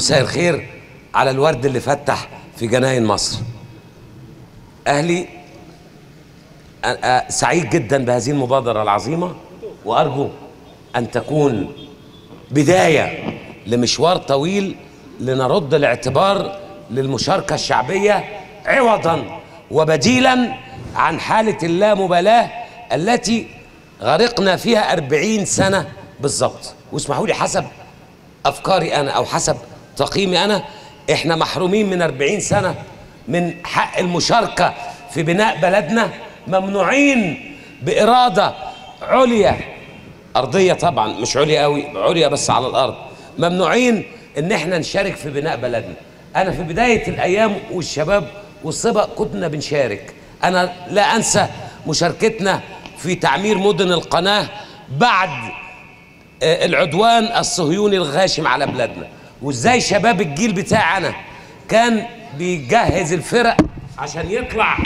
مساء الخير على الورد اللي فتح في جناين مصر أهلي أ- أ- سعيد جدا بهذه المبادرة العظيمة وأرجو أن تكون بداية لمشوار طويل لنرد الاعتبار للمشاركة الشعبية عوضا وبديلا عن حالة اللامبالاة التي غرقنا فيها أربعين سنة بالضبط واسمحوا لي حسب أفكاري أنا أو حسب تقييمي أنا إحنا محرومين من أربعين سنة من حق المشاركة في بناء بلدنا ممنوعين بإرادة عليا أرضية طبعا مش عليا قوي عليا بس على الأرض ممنوعين إن إحنا نشارك في بناء بلدنا أنا في بداية الأيام والشباب والصبا كنا بنشارك أنا لا أنسى مشاركتنا في تعمير مدن القناة بعد آه، العدوان الصهيوني الغاشم على بلادنا وازاي شباب الجيل بتاعنا كان بيجهز الفرق عشان يطلع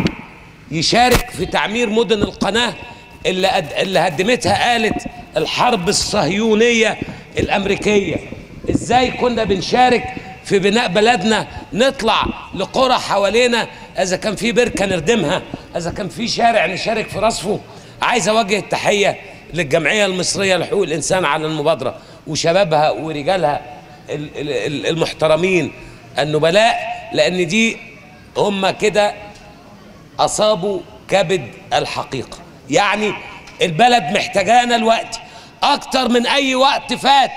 يشارك في تعمير مدن القناة اللي, قد اللي هدمتها آلة الحرب الصهيونية الأمريكية ازاي كنا بنشارك في بناء بلدنا نطلع لقرى حوالينا اذا كان في بركه نردمها اذا كان في شارع نشارك في رصفه عايز اوجه التحيه للجمعيه المصريه لحقوق الانسان على المبادره وشبابها ورجالها ال- ال- ال- المحترمين النبلاء لان دي هم كده اصابوا كبد الحقيقه يعني البلد محتاجانا الوقت اكتر من اي وقت فات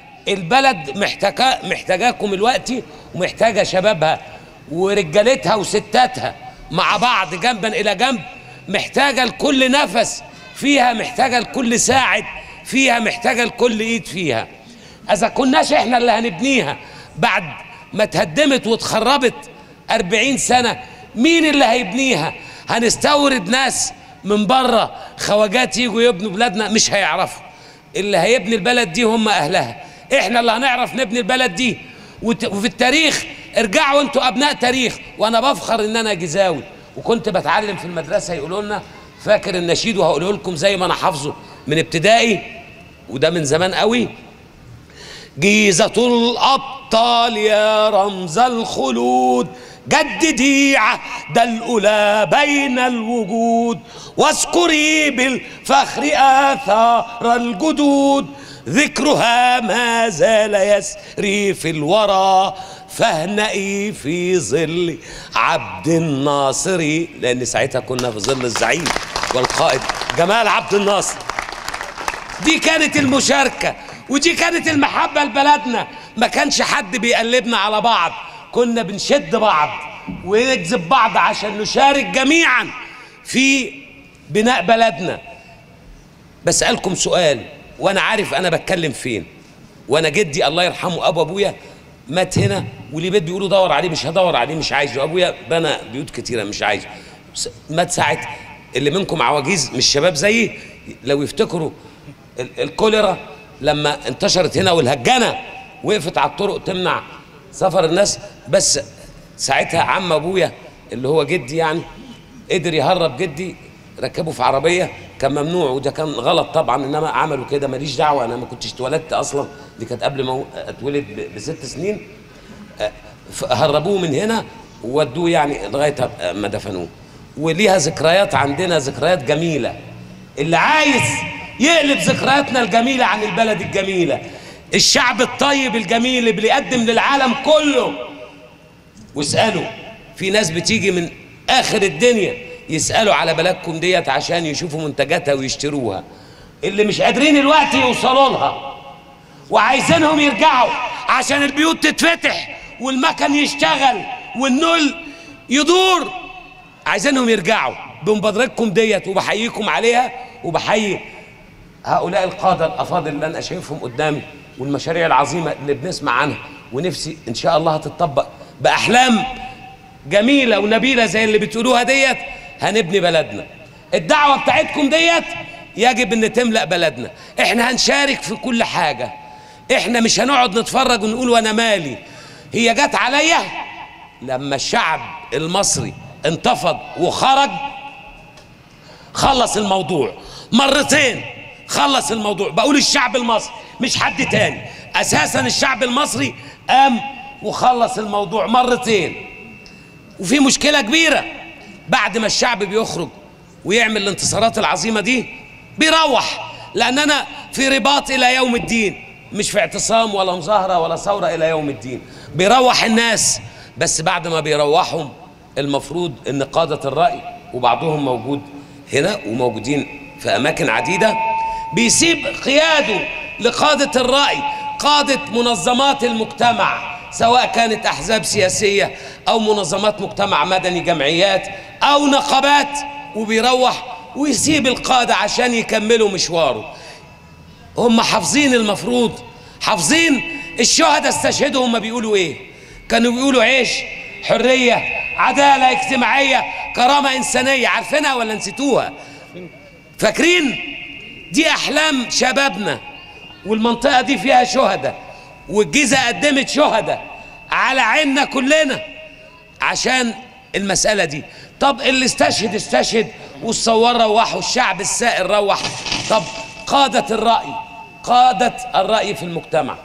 البلد محتاجا محتاجاكم الوقت ومحتاجه شبابها ورجالتها وستاتها مع بعض جنبا الى جنب محتاجه لكل نفس فيها محتاجه لكل ساعد فيها محتاجه لكل ايد فيها اذا كناش احنا اللي هنبنيها بعد ما اتهدمت واتخربت أربعين سنة مين اللي هيبنيها هنستورد ناس من بره خواجات يجوا يبنوا بلادنا مش هيعرفوا اللي هيبني البلد دي هم أهلها احنا اللي هنعرف نبني البلد دي وت- وفي التاريخ ارجعوا انتوا ابناء تاريخ وانا بفخر ان انا جزاوي وكنت بتعلم في المدرسه يقولوا لنا فاكر النشيد وهقوله لكم زي ما انا حافظه من ابتدائي وده من زمان قوي جيزة الأبطال يا رمز الخلود جددي عهد الأولى بين الوجود واذكري بالفخر آثار الجدود ذكرها ما زال يسري في الورى فاهنئي في ظل عبد الناصر لأن ساعتها كنا في ظل الزعيم والقائد جمال عبد الناصر دي كانت المشاركة ودي كانت المحبة لبلدنا ما كانش حد بيقلبنا على بعض كنا بنشد بعض ونجذب بعض عشان نشارك جميعا في بناء بلدنا بسألكم سؤال وانا عارف انا بتكلم فين وانا جدي الله يرحمه ابو ابويا مات هنا وليه بيت بيقولوا دور عليه مش هدور عليه مش عايزه ابويا بنى بيوت كتيره مش عايزه س- مات ساعه اللي منكم عواجيز مش شباب زيي لو يفتكروا ال- الكوليرا لما انتشرت هنا والهجنه وقفت على الطرق تمنع سفر الناس بس ساعتها عم ابويا اللي هو جدي يعني قدر يهرب جدي ركبه في عربيه كان ممنوع وده كان غلط طبعا انما عملوا كده ماليش دعوه انا ما كنتش اتولدت اصلا دي كانت قبل ما اتولد ب- بست سنين آه، ف- هربوه من هنا وودوه يعني لغايه آه، ما دفنوه وليها ذكريات عندنا ذكريات جميله اللي عايز يقلب ذكرياتنا الجميله عن البلد الجميله الشعب الطيب الجميل اللي بيقدم للعالم كله واسألوا في ناس بتيجي من آخر الدنيا يسألوا على بلدكم ديت عشان يشوفوا منتجاتها ويشتروها اللي مش قادرين الوقت يوصلوا لها وعايزينهم يرجعوا عشان البيوت تتفتح والمكن يشتغل والنول يدور عايزينهم يرجعوا بمبادرتكم ديت وبحييكم عليها وبحيي هؤلاء القادة الأفاضل اللي أنا شايفهم قدامي والمشاريع العظيمة اللي بنسمع عنها ونفسي إن شاء الله هتطبق بأحلام جميلة ونبيلة زي اللي بتقولوها ديت هنبني بلدنا الدعوة بتاعتكم ديت يجب ان تملأ بلدنا احنا هنشارك في كل حاجة احنا مش هنقعد نتفرج ونقول وانا مالي هي جت عليا لما الشعب المصري انتفض وخرج خلص الموضوع مرتين خلص الموضوع بقول الشعب المصري مش حد تاني اساسا الشعب المصري قام وخلص الموضوع مرتين وفي مشكله كبيره بعد ما الشعب بيخرج ويعمل الانتصارات العظيمه دي بيروح لاننا في رباط الى يوم الدين مش في اعتصام ولا مظاهره ولا ثوره الى يوم الدين بيروح الناس بس بعد ما بيروحهم المفروض ان قاده الراي وبعضهم موجود هنا وموجودين في اماكن عديده بيسيب قياده لقاده الراي قاده منظمات المجتمع سواء كانت احزاب سياسيه او منظمات مجتمع مدني جمعيات او نقابات وبيروح ويسيب القاده عشان يكملوا مشواره هم حافظين المفروض حافظين الشهداء استشهدوا هم بيقولوا ايه كانوا بيقولوا عيش حريه عداله اجتماعيه كرامه انسانيه عارفينها ولا نسيتوها فاكرين دي احلام شبابنا والمنطقه دي فيها شهداء والجيزه قدمت شهداء على عيننا كلنا عشان المساله دي طب اللي استشهد استشهد والثوار روحوا الشعب السائر روح طب قاده الراي قاده الراي في المجتمع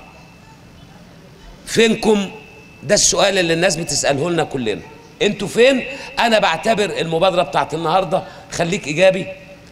فينكم ده السؤال اللي الناس بتساله لنا كلنا انتوا فين انا بعتبر المبادره بتاعت النهارده خليك ايجابي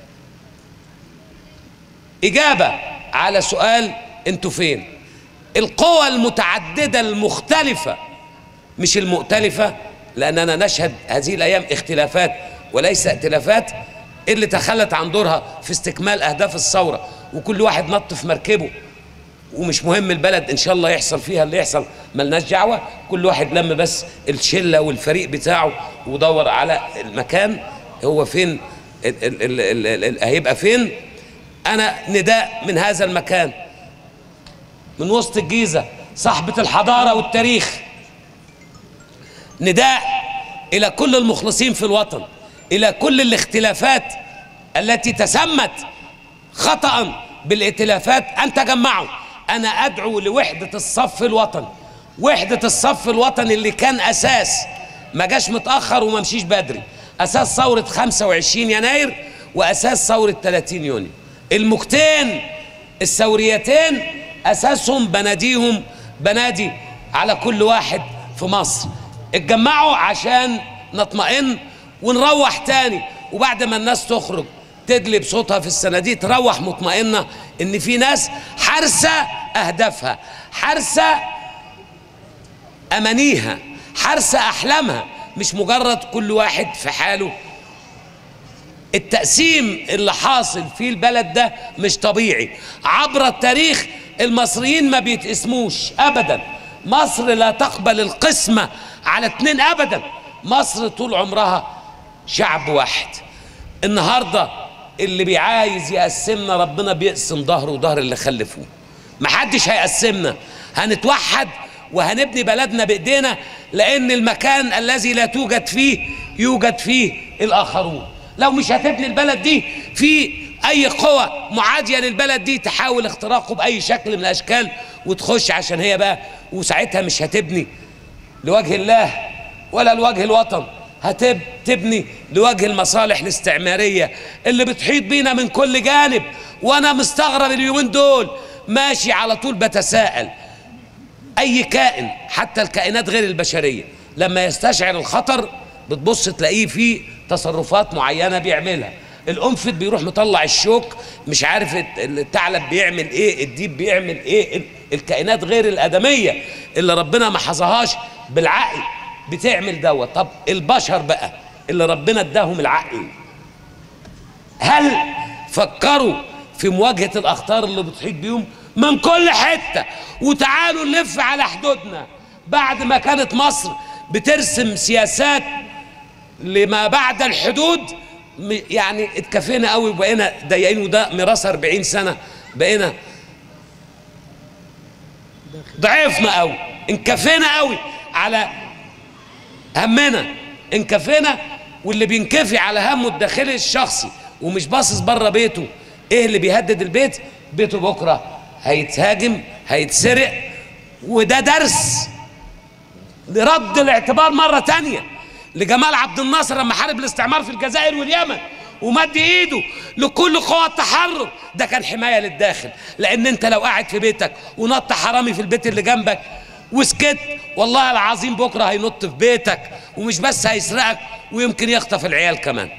اجابه على سؤال انتوا فين القوى المتعدده المختلفه مش المؤتلفه لاننا نشهد هذه الايام اختلافات وليس ائتلافات اللي تخلت عن دورها في استكمال اهداف الثوره وكل واحد نط في مركبه ومش مهم البلد ان شاء الله يحصل فيها اللي يحصل ملناش دعوه كل واحد لم بس الشله والفريق بتاعه ودور على المكان هو فين ال ال ال ال ال هيبقى فين انا نداء من هذا المكان من وسط الجيزه صاحبه الحضاره والتاريخ نداء الى كل المخلصين في الوطن الى كل الاختلافات التي تسمت خطأ بالائتلافات أن تجمعوا أنا أدعو لوحدة الصف الوطني وحدة الصف الوطني اللي كان أساس ما جاش متأخر وما مشيش بدري أساس ثورة 25 يناير وأساس ثورة 30 يونيو المكتين الثوريتين أساسهم بناديهم بنادي على كل واحد في مصر اتجمعوا عشان نطمئن ونروح تاني وبعد ما الناس تخرج تدلي بصوتها في الصناديق تروح مطمئنة إن في ناس حارسة أهدافها حارسة أمانيها حارسة أحلامها مش مجرد كل واحد في حاله التقسيم اللي حاصل في البلد ده مش طبيعي عبر التاريخ المصريين ما بيتقسموش أبدا مصر لا تقبل القسمة على اتنين أبدا مصر طول عمرها شعب واحد النهارده اللي بيعايز يقسمنا ربنا بيقسم ظهره وظهر اللي خلفوه محدش هيقسمنا هنتوحد وهنبني بلدنا بايدينا لان المكان الذي لا توجد فيه يوجد فيه الاخرون لو مش هتبني البلد دي في اي قوة معادية للبلد دي تحاول اختراقه باي شكل من الاشكال وتخش عشان هي بقى وساعتها مش هتبني لوجه الله ولا لوجه الوطن هتبني لوجه المصالح الاستعمارية اللي بتحيط بينا من كل جانب وانا مستغرب اليومين دول ماشي على طول بتساءل اي كائن حتى الكائنات غير البشرية لما يستشعر الخطر بتبص تلاقيه فيه تصرفات معينة بيعملها القنفذ بيروح مطلع الشوك مش عارف الثعلب بيعمل ايه الديب بيعمل ايه الكائنات غير الادميه اللي ربنا ما حظهاش بالعقل بتعمل دوت طب البشر بقى اللي ربنا اداهم العقل هل فكروا في مواجهه الاخطار اللي بتحيط بيهم من كل حته وتعالوا نلف على حدودنا بعد ما كانت مصر بترسم سياسات لما بعد الحدود يعني اتكفينا قوي وبقينا ضيقين وده ميراث 40 سنه بقينا ضعفنا قوي انكفينا قوي على همنا انكفينا واللي بينكفي على همه الداخلي الشخصي ومش باصص بره بيته ايه اللي بيهدد البيت بيته بكره هيتهاجم هيتسرق وده درس لرد الاعتبار مره تانيه لجمال عبد الناصر لما حارب الاستعمار في الجزائر واليمن ومد ايده لكل قوى التحرر ده كان حمايه للداخل لان انت لو قاعد في بيتك ونط حرامي في البيت اللي جنبك وسكت والله العظيم بكره هينط في بيتك ومش بس هيسرقك ويمكن يخطف العيال كمان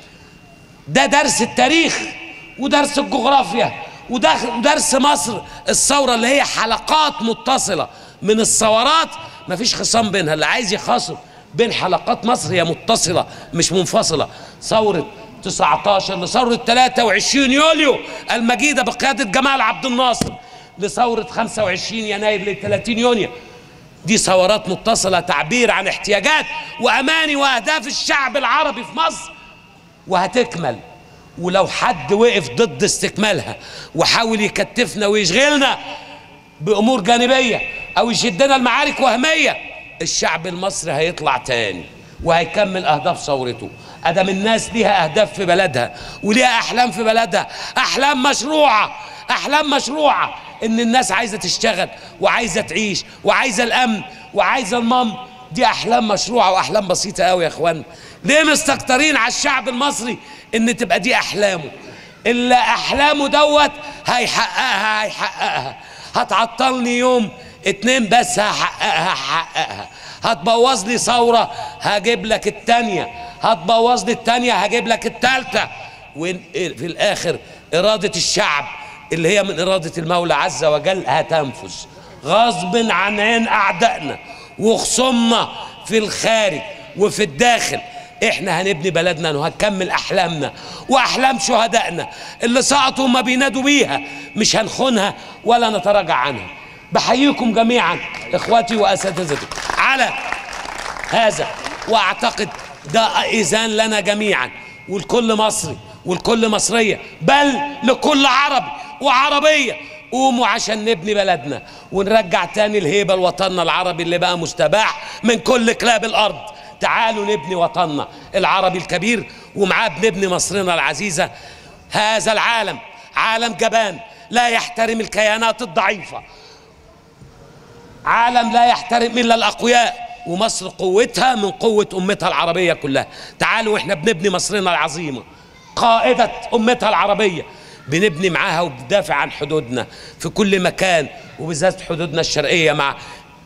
ده درس التاريخ ودرس الجغرافيا وده- ودرس مصر الثورة اللي هي حلقات متصلة من الثورات مفيش خصام بينها اللي عايز يخاصم بين حلقات مصر هي متصلة مش منفصلة ثورة 19 لثورة 23 يوليو المجيدة بقيادة جمال عبد الناصر لثورة 25 يناير ل 30 يونيو دي ثورات متصلة تعبير عن احتياجات وأماني وأهداف الشعب العربي في مصر وهتكمل ولو حد وقف ضد استكمالها وحاول يكتفنا ويشغلنا بامور جانبيه او يشدنا المعارك وهميه الشعب المصري هيطلع تاني وهيكمل اهداف ثورته ادم الناس ليها اهداف في بلدها وليها احلام في بلدها احلام مشروعه احلام مشروعه ان الناس عايزه تشتغل وعايزه تعيش وعايزه الامن وعايزه المام دي احلام مشروعه واحلام بسيطه قوي يا اخوان ليه مستكترين على الشعب المصري ان تبقى دي احلامه اللي احلامه دوت هيحققها هيحققها هتعطلني يوم اتنين بس هحققها هحققها هتبوظ لي ثورة هجيب لك التانية هتبوظ لي التانية هجيب لك التالتة وفي الآخر إرادة الشعب اللي هي من إرادة المولى عز وجل هتنفذ غصب عن عين أعدائنا وخصومنا في الخارج وفي الداخل احنا هنبني بلدنا وهنكمل احلامنا واحلام شهدائنا اللي سقطوا ما بينادوا بيها مش هنخونها ولا نتراجع عنها بحييكم جميعا اخواتي واساتذتي على هذا واعتقد ده اذان لنا جميعا ولكل مصري ولكل مصريه بل لكل عربي وعربيه قوموا عشان نبني بلدنا ونرجع تاني الهيبه لوطننا العربي اللي بقى مستباح من كل كلاب الارض تعالوا نبني وطننا العربي الكبير ومعاه بنبني مصرنا العزيزه هذا العالم عالم جبان لا يحترم الكيانات الضعيفه عالم لا يحترم الا الاقوياء ومصر قوتها من قوه امتها العربيه كلها تعالوا واحنا بنبني مصرنا العظيمه قائده امتها العربيه بنبني معاها وبندافع عن حدودنا في كل مكان وبالذات حدودنا الشرقيه مع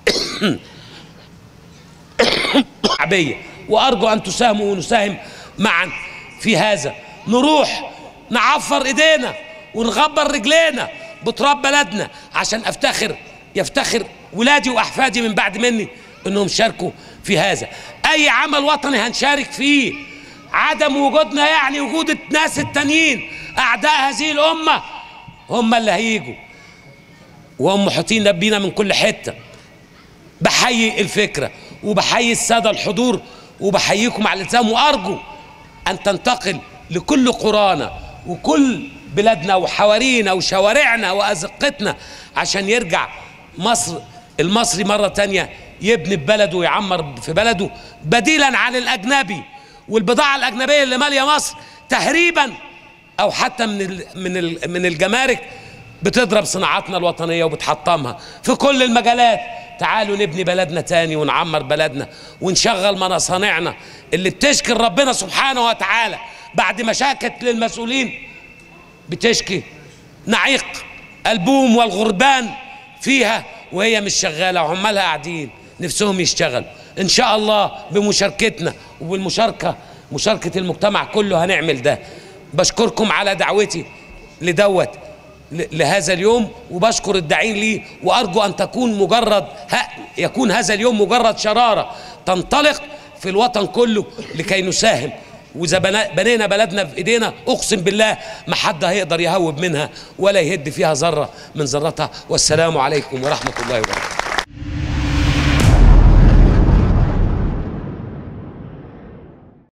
الشعبيه وارجو ان تساهموا ونساهم معا في هذا نروح نعفر ايدينا ونغبر رجلينا بتراب بلدنا عشان افتخر يفتخر ولادي واحفادي من بعد مني انهم شاركوا في هذا اي عمل وطني هنشارك فيه عدم وجودنا يعني وجود الناس التانيين اعداء هذه الامه هم اللي هيجوا وهم محيطين بينا من كل حته بحيي الفكرة وبحيي السادة الحضور وبحييكم على الالتزام وأرجو أن تنتقل لكل قرانا وكل بلادنا وحوارينا وشوارعنا وأزقتنا عشان يرجع مصر المصري مرة تانية يبني ببلده ويعمر في بلده بديلا عن الأجنبي والبضاعة الأجنبية اللي مالية مصر تهريبا أو حتى من ال من ال من الجمارك بتضرب صناعاتنا الوطنية وبتحطمها في كل المجالات تعالوا نبني بلدنا تاني ونعمر بلدنا ونشغل مصانعنا اللي بتشكي ربنا سبحانه وتعالى بعد ما شاكت للمسؤولين بتشكي نعيق البوم والغربان فيها وهي مش شغاله وعمالها قاعدين نفسهم يشتغلوا ان شاء الله بمشاركتنا وبالمشاركه مشاركه المجتمع كله هنعمل ده بشكركم على دعوتي لدوت ل- لهذا اليوم وبشكر الداعين ليه وارجو ان تكون مجرد ها يكون هذا اليوم مجرد شراره تنطلق في الوطن كله لكي نساهم واذا بنا- بنينا بلدنا في ايدينا اقسم بالله ما حد هيقدر يهوب منها ولا يهد فيها ذره من ذرتها والسلام عليكم ورحمه الله وبركاته